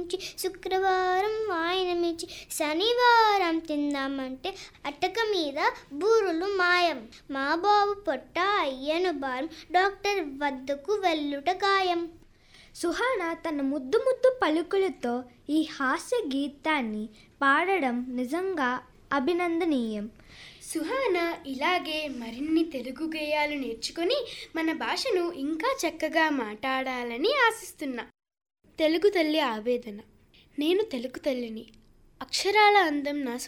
ఉంచి శుక్రవారం వాయినమిచ్చి శనివారం తిందామంటే అటక మీద బూరులు మాయం మా బాబు పొట్ట అయ్యను భారం డాక్టర్ వద్దకు వెళ్ళుట ఖాయం సుహాన తన ముద్దు ముద్దు పలుకులతో ఈ హాస్య గీతాన్ని పాడడం నిజంగా అభినందనీయం సుహాన ఇలాగే మరిన్ని తెలుగు గేయాలు నేర్చుకొని మన భాషను ఇంకా చక్కగా మాట్లాడాలని ఆశిస్తున్నా తెలుగు తల్లి ఆవేదన నేను తెలుగు తల్లిని అక్షరాల అందం నా